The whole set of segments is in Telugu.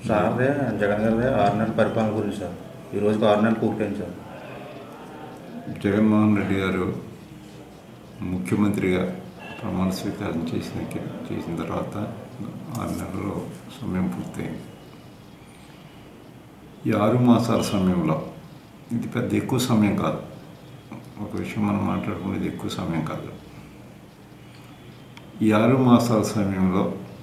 సార్దే జగన్ గారిదే ఆరు నెలల పరిపాలన గురించి సార్ ఈ రోజుకి ఆరు నెలలు పూర్తయింది సార్ జగన్మోహన్ రెడ్డి గారు ముఖ్యమంత్రిగా ప్రమాణ స్వీకారం చేసిన చేసిన తర్వాత ఆరు నెలల్లో సమయం పూర్తయింది ఈ ఆరు మాసాల సమయంలో ఇది పెద్ద ఎక్కువ సమయం కాదు ఒక విషయం మనం మాట్లాడుకునేది ఎక్కువ సమయం కాదు ఈ ఆరు మాసాల సమయంలో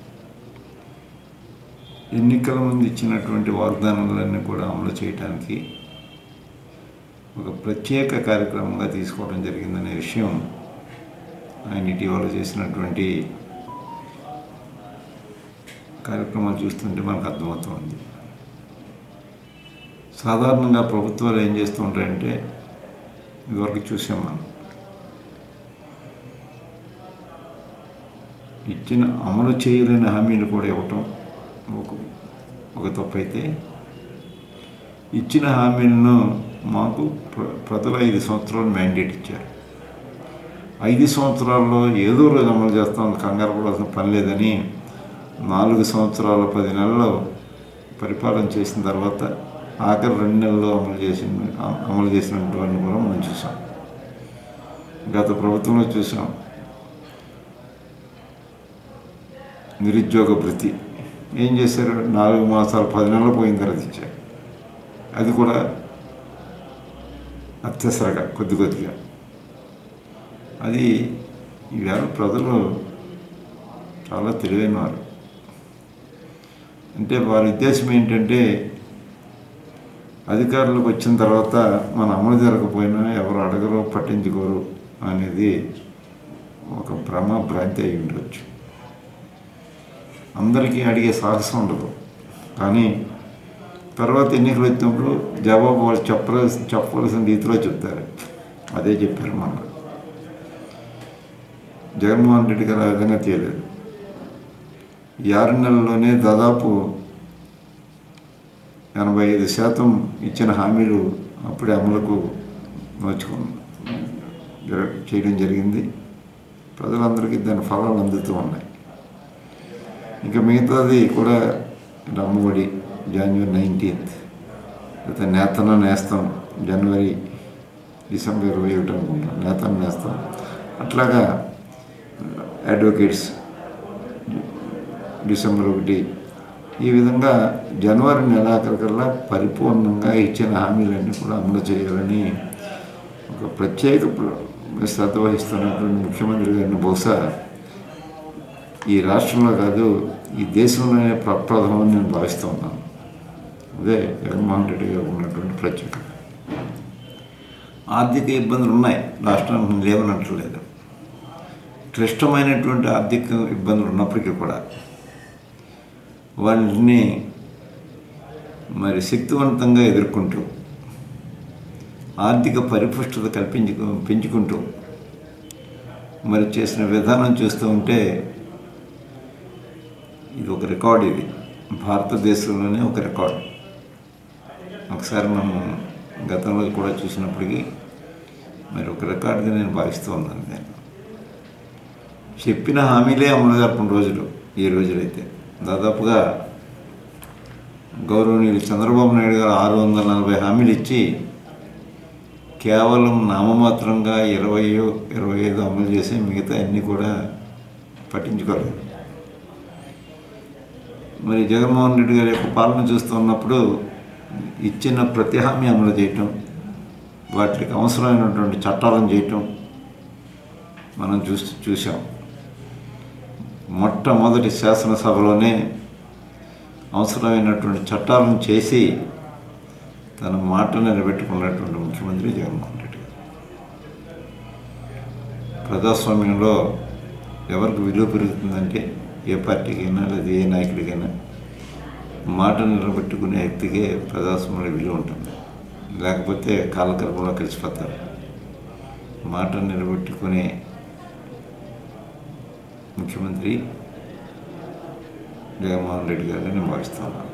ఎన్నికల ముందు ఇచ్చినటువంటి వాగ్దానాలన్నీ కూడా అమలు చేయడానికి ఒక ప్రత్యేక కార్యక్రమంగా తీసుకోవడం జరిగిందనే విషయం ఆయన ఇటీవల చేసినటువంటి కార్యక్రమాలు చూస్తుంటే మనకు అర్థమవుతుంది సాధారణంగా ప్రభుత్వాలు ఏం చేస్తూ ఉంటాయంటే ఇదివరకు చూసాం మనం ఇచ్చిన అమలు చేయలేని హామీలు కూడా ఇవ్వటం ఒక ఒక తప్పు అయితే ఇచ్చిన హామీలను మాకు ప్ర- ప్రజలు ఐదు సంవత్సరాలు మ్యాండేట్ ఇచ్చారు ఐదు సంవత్సరాల్లో ఏదో రోజు అమలు చేస్తాం కంగారు పడాల్సిన పని లేదని నాలుగు సంవత్సరాల పది నెలలు పరిపాలన చేసిన తర్వాత ఆఖరి రెండు నెలల్లో అమలు చేసిన అమలు చేసినటువంటి కూడా మనం చూసాం గత ప్రభుత్వంలో చూసాం నిరుద్యోగ భృతి ఏం చేశారు నాలుగు మాసాలు పది నెలలు పోయిన తర్వాత ఇచ్చారు అది కూడా అత్యవసరగా కొద్ది కొద్దిగా అది ఈవేళ ప్రజలు చాలా తెలివైన వారు అంటే వారి ఉద్దేశం ఏంటంటే అధికారులకు వచ్చిన తర్వాత మన అమలు జరగకపోయినా ఎవరు అడగరు పట్టించుకోరు అనేది ఒక భ్రమ భ్రాంతి అయి ఉండవచ్చు అందరికీ అడిగే సాహసం ఉండదు కానీ తర్వాత ఎన్నికలు వచ్చినప్పుడు జవాబు వాళ్ళు చెప్పవలసిన చెప్పవలసిన రీతిలో చెప్తారు అదే చెప్పారు మన జగన్మోహన్ రెడ్డి గారు ఆ విధంగా తీయలేదు ఈ ఆరు నెలల్లోనే దాదాపు ఎనభై ఐదు శాతం ఇచ్చిన హామీలు అప్పుడే అమలుకు నోచుకు జర- చేయడం జరిగింది ప్రజలందరికీ దాని ఫలాలు అందుతూ ఉన్నాయి ఇంకా మిగతాది కూడా అమ్మఒడి జనవరి నైన్టీన్త్ లేకపోతే నేతన నేస్తాం జనవరి డిసెంబర్ ఇరవై ఒకటి అనుకుంటాం నేతన నేస్తాం అట్లాగా అడ్వకేట్స్ డిసెంబర్ ఒకటి ఈ విధంగా జనవరి నెలాఖరికల్లా పరిపూర్ణంగా ఇచ్చిన హామీలన్నీ కూడా అమలు చేయాలని ఒక ప్రత్యేక ప్ర- శ్రద్ధ వహిస్తున్నటువంటి ముఖ్యమంత్రి గారిని బహుశా ఈ రాష్ట్రంలో కాదు ఈ దేశంలోనే ప్రప్రథమని నేను భావిస్తూ ఉన్నాను అదే జగన్మోహన్ రెడ్డి గారు ఉన్నటువంటి ప్రత్యేకత ఆర్థిక ఇబ్బందులు ఉన్నాయి రాష్ట్రానికి లేవనట్లేదు క్లిష్టమైనటువంటి ఆర్థిక ఇబ్బందులు ఉన్నప్పటికీ కూడా వాటిని మరి శక్తివంతంగా ఎదుర్కొంటూ ఆర్థిక పరిపుష్టత కల్పించు పెంచుకుంటూ మరి చేసిన విధానం చూస్తూ ఉంటే ఇది ఒక రికార్డ్ ఇది భారతదేశంలోనే ఒక రికార్డ్ ఒకసారి మనం గతంలో కూడా చూసినప్పటికీ మరి ఒక రికార్డుగా నేను భావిస్తూ ఉన్నాను నేను చెప్పిన హామీలే అమలు జరపని రోజులు ఈ రోజులైతే దాదాపుగా గౌరవనీయులు చంద్రబాబు నాయుడు గారు ఆరు వందల నలభై హామీలు ఇచ్చి కేవలం నామమాత్రంగా ఇరవై ఇరవై ఐదు అమలు చేసి మిగతా అన్నీ కూడా పట్టించుకోలేదు మరి జగన్మోహన్ రెడ్డి గారి యొక్క పాలన చూస్తున్నప్పుడు ఇచ్చిన ప్రతి హామీ అమలు చేయటం వాటికి అవసరమైనటువంటి చట్టాలను చేయటం మనం చూసి చూసాం మొట్టమొదటి శాసనసభలోనే అవసరమైనటువంటి చట్టాలను చేసి తన మాట నిలబెట్టుకున్నటువంటి ముఖ్యమంత్రి జగన్మోహన్ రెడ్డి గారు ప్రజాస్వామ్యంలో ఎవరికి విలువ పెరుగుతుందంటే ఏ పార్టీకైనా లేదా ఏ నాయకుడికైనా మాట నిలబెట్టుకునే వ్యక్తికే ప్రజాస్వామ్యంలో విలువ ఉంటుంది లేకపోతే కాలకల్పంలో కలిసిపోతారు మాట నిలబెట్టుకునే ముఖ్యమంత్రి జగన్మోహన్ రెడ్డి గారిని నేను భావిస్తున్నాను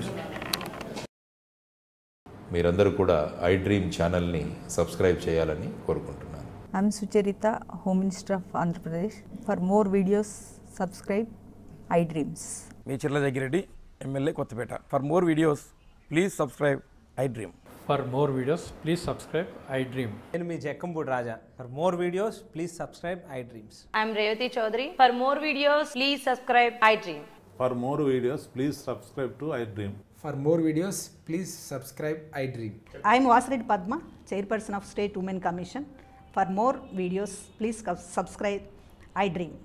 మీరందరూ కూడా ఐ డ్రీమ్ ఛానల్ని సబ్స్క్రైబ్ చేయాలని కోరుకుంటున్నాను I'm Sucharita, Home Minister of Andhra Pradesh. For more videos, subscribe iDreams. మీ Chirla Jaggireddy MLA Kothapeta for more videos please subscribe I dream For more videos, please subscribe I Dream. నేను మీ Jakkampudi Raja for more videos please subscribe I dreams I'm Revati Chaudhary. For more videos, please subscribe iDream. For more videos, please subscribe to iDream. For more videos, please subscribe iDream. I am Vasireddy Padma, Chairperson of State Women Commission. For more videos, please subscribe iDream.